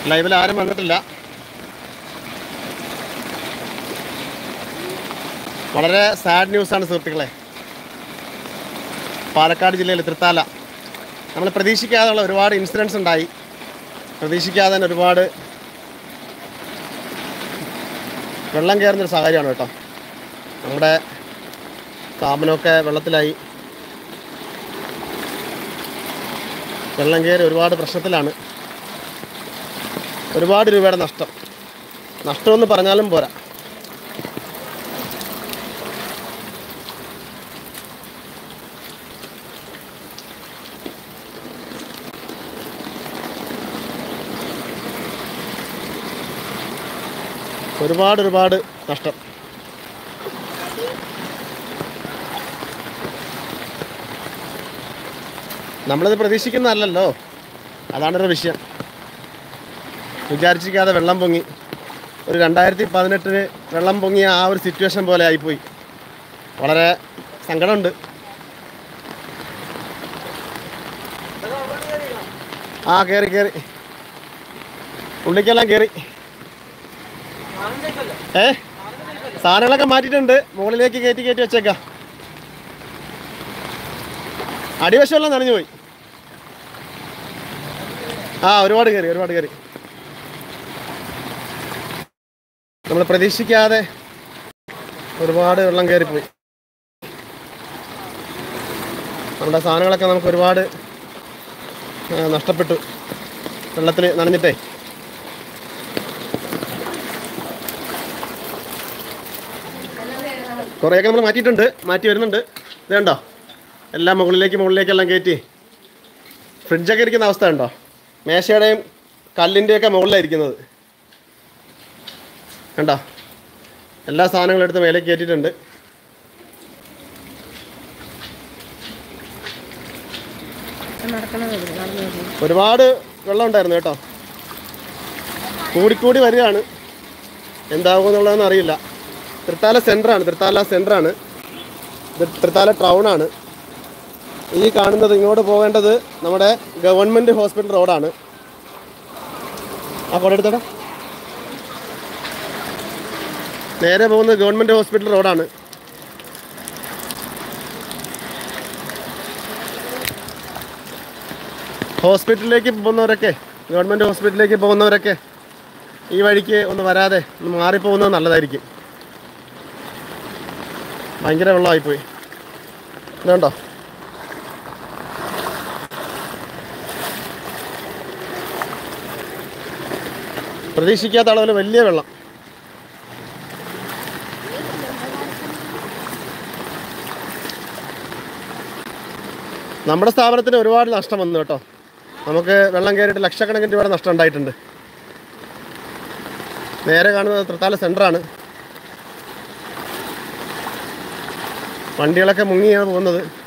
ലൈവിൽ ആരും വന്നിട്ടില്ല വളരെ സാഡ് ന്യൂസാണ് സുഹൃത്തുക്കളെ പാലക്കാട് ജില്ലയിൽ തൃത്താല നമ്മൾ പ്രതീക്ഷിക്കാതെയുള്ള ഒരുപാട് ഇൻസിഡൻസ് ഉണ്ടായി പ്രതീക്ഷിക്കാതെ തന്നെ ഒരുപാട് വെള്ളം കയറുന്നൊരു സാഹചര്യമാണ് കേട്ടോ നമ്മുടെ സ്ഥാപനമൊക്കെ വെള്ളത്തിലായി വെള്ളം കയറി ഒരുപാട് പ്രശ്നത്തിലാണ് ഒരുപാട് രൂപയുടെ നഷ്ടം നഷ്ടമെന്ന് പറഞ്ഞാലും പോരാ ഒരുപാട് ഒരുപാട് നഷ്ടം നമ്മളിത് പ്രതീക്ഷിക്കുന്നതല്ലല്ലോ അതാണൊരു വിഷയം വിചാരിച്ചിരിക്കാതെ വെള്ളം പൊങ്ങി ഒരു രണ്ടായിരത്തി പതിനെട്ടിന് വെള്ളം പൊങ്ങിയ ആ ഒരു സിറ്റുവേഷൻ പോലെ ആയിപ്പോയി വളരെ സങ്കടമുണ്ട് ആ കയറി കയറി ഉള്ളിക്കെല്ലാം കയറി ഏ സാധനങ്ങളൊക്കെ മാറ്റിയിട്ടുണ്ട് മുകളിലേക്ക് കയറ്റി കയറ്റി വെച്ചേക്കാം അടിവശമെല്ലാം നനഞ്ഞു പോയി ആ ഒരുപാട് കയറി ഒരുപാട് കയറി നമ്മൾ പ്രതീക്ഷിക്കാതെ ഒരുപാട് വെള്ളം കയറിപ്പോയി നമ്മുടെ സാധനങ്ങളൊക്കെ നമുക്ക് ഒരുപാട് ആ, നഷ്ടപ്പെട്ടു വെള്ളത്തിൽ നനഞ്ഞിട്ടേ കുറേയൊക്കെ നമ്മൾ മാറ്റിയിട്ടുണ്ട് മാറ്റി വരുന്നുണ്ട് ഇത് കണ്ടോ എല്ലാം മുകളിലേക്ക് മുകളിലേക്കെല്ലാം കയറ്റി ഫ്രിഡ്ജൊക്കെ ഇരിക്കുന്ന അവസ്ഥ ഉണ്ടോ മേശയുടെയും കല്ലിൻ്റെയൊക്കെ മുകളിലായിരിക്കുന്നത് കണ്ടോ എല്ലാ സാധനങ്ങളും എടുത്ത് മേലേക്ക് കയറ്റിയിട്ടുണ്ട് നടക്കണത് നടന്നു വരുന്നു ഒരുപാട് വെള്ളം ഉണ്ടായിരുന്നു കേട്ടോ കൂടിക്കൂടി വരികയാണ് എന്താകും എന്നുള്ളതെന്ന് അറിയില്ല തൃത്താല സെൻറ്ററാണ് തൃത്താല സെൻറ്ററാണ് ഇത് തൃത്താല ടൗണാണ് ഈ കാണുന്നത് ഇങ്ങോട്ട് പോകേണ്ടത് നമ്മുടെ ഗവൺമെൻറ് ഹോസ്പിറ്റൽ റോഡാണ് ആ ഫോട്ടോ എടുത്തടാ നേരെ പോകുന്നത് ഗവൺമെൻറ് ഹോസ്പിറ്റൽ റോഡാണ് ഹോസ്പിറ്റലിലേക്ക് പോകുന്നവരൊക്കെ ഗവൺമെൻറ് ഹോസ്പിറ്റലിലേക്ക് പോകുന്നവരൊക്കെ ഈ വഴിക്ക് ഒന്ന് വരാതെ ഒന്ന് മാറിപ്പോകുന്നത് നല്ലതായിരിക്കും ഭയങ്കര വെള്ളമായിപ്പോയി ഇതുണ്ടോ പ്രതീക്ഷിക്കാത്ത അളവിൽ വലിയ വെള്ളം നമ്മുടെ സ്ഥാപനത്തിന് ഒരുപാട് നഷ്ടം വന്നു കേട്ടോ നമുക്ക് വെള്ളം കയറിയിട്ട് ലക്ഷക്കണക്കിന് രൂപയുടെ നഷ്ടം ഉണ്ടായിട്ടുണ്ട് നേരെ കാണുന്നത് തൃത്താല സെൻറ്ററാണ് വണ്ടികളൊക്കെ മുങ്ങിയാണ് പോകുന്നത്